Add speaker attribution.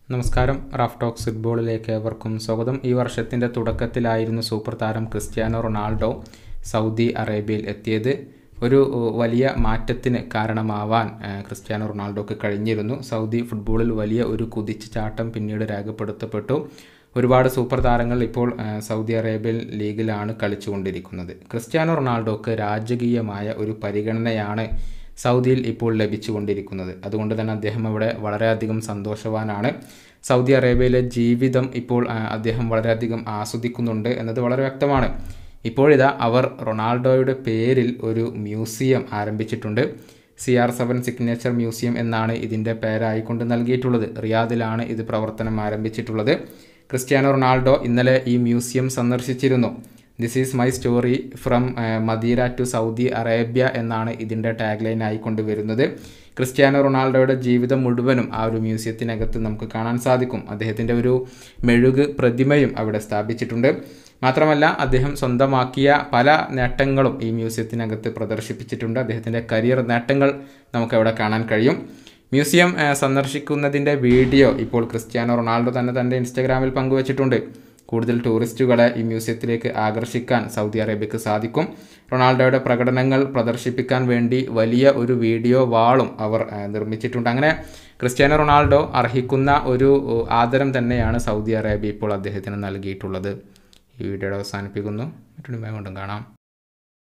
Speaker 1: നമസ്കാരം Raf talks ഫുട്ബോളിലേക്ക് ഏവർക്കും സ്വാഗതം ഈ വർഷത്തിൻ്റെ തുടക്കത്തിലായിരുന്നു സൂപ്പർ താരം ക്രിസ്ത്യാനോ റൊണാൾഡോ സൗദി അറേബ്യയിൽ എത്തിയത് ഒരു ഏഹ്, വലിയ മാറ്റത്തിന് കാരണമാവാൻ ഏഹ്, ക്രിസ്ത്യാനോ റൊണാൾഡോക്ക് കഴിഞ്ഞിരുന്നു സൗദി ഫുട്ബോളിൽ വലിയ ഒരു കുതിച്ചുചാട്ടം പിന്നീട് രേഖപ്പെടുത്തപ്പെട്ടു ഒരുപാട് സൂപ്പർ താരങ്ങൾ ഇപ്പോൾ ഏഹ്, സൗദി അറേബ്യൻ ലീഗിലാണ് കളിച്ചുകൊണ്ടിരിക്കുന്നത് ക്രിസ്ത്യാനോ റൊണാൾഡോക്ക് രാജകീയമായ ഒരു പരിഗണനയാണ് സൗദിയിൽ ഇപ്പോൾ ലഭിച്ചുകൊണ്ടിരിക്കുന്നത് അതുകൊണ്ട് തന്നെ അദ്ദേഹം അവിടെ വളരെയധികം സന്തോഷവാനാണ് സൗദി അറേബ്യയിലെ ജീവിതം ഇപ്പോൾ ആ, അദ്ദേഹം വളരെയധികം ആസ്വദിക്കുന്നുണ്ട് എന്നത് വളരെ വ്യക്തമാണ് ഇപ്പോഴിതാ അവർ റൊണാൾഡോയുടെ പേരിൽ ഒരു മ്യൂസിയം ആരംഭിച്ചിട്ടുണ്ട് C R seven signature museum എന്നാണ് ഇതിൻ്റെ പേരായിക്കൊണ്ട് നൽകിയിട്ടുള്ളത് റിയാദിലാണ് ഇത് പ്രവർത്തനം ആരംഭിച്ചിട്ടുള്ളത് ക്രിസ്ത്യാനോ റൊണാൾഡോ ഇന്നലെ ഈ മ്യൂസിയം സന്ദർശിച്ചിരുന്നു this is my story from Madeira to Saudi Arabia എന്നാണ് ഇതിൻ്റെ ടാഗ് ലൈൻ ആയിക്കൊണ്ട് വരുന്നത് ക്രിസ്ത്യാനോ റൊണാൾഡോയുടെ ജീവിതം മുഴുവനും ആ ഒരു മ്യൂസിയത്തിനകത്ത് നമുക്ക് കാണാൻ സാധിക്കും അദ്ദേഹത്തിൻ്റെ ഒരു മെഴുക് പ്രതിമയും അവിടെ സ്ഥാപിച്ചിട്ടുണ്ട് മാത്രമല്ല അദ്ദേഹം സ്വന്തമാക്കിയ പല നേട്ടങ്ങളും ഈ മ്യൂസിയത്തിനകത്ത് പ്രദർശിപ്പിച്ചിട്ടുണ്ട് അദ്ദേഹത്തിൻ്റെ കരിയർ നേട്ടങ്ങൾ നമുക്കവിടെ കാണാൻ കഴിയും മ്യൂസിയം ഏഹ്, സന്ദർശിക്കുന്നതിൻ്റെ വീഡിയോ ഇപ്പോൾ ക്രിസ്ത്യാനോ റൊണാൾഡോ തന്നെ തൻ്റെ ഇൻസ്റ്റഗ്രാമിൽ പങ്കുവച്ചിട്ടുണ്ട് കൂടുതൽ ടൂറിസ്റ്റുകളെ ഈ മ്യൂസിയത്തിലേക്ക് ആകർഷിക്കാൻ സൗദി അറേബ്യക്ക് സാധിക്കും റൊണാൾഡോയുടെ പ്രകടനങ്ങൾ പ്രദർശിപ്പിക്കാൻ വേണ്ടി വലിയ ഒരു വീഡിയോ വാളും അവർ ഏഹ്, നിർമ്മിച്ചിട്ടുണ്ട് അങ്ങനെ ക്രിസ്ത്യാനോ റൊണാൾഡോ അർഹിക്കുന്ന ഒരു ഏഹ്, ആദരം തന്നെയാണ് സൗദി അറേബ്യ ഇപ്പോൾ അദ്ദേഹത്തിന് നൽകിയിട്ടുള്ളത് ഈ വീഡിയോയുടെ അവസാനിപ്പിക്കുന്നു മറ്റൊരു കൊണ്ടും കാണാം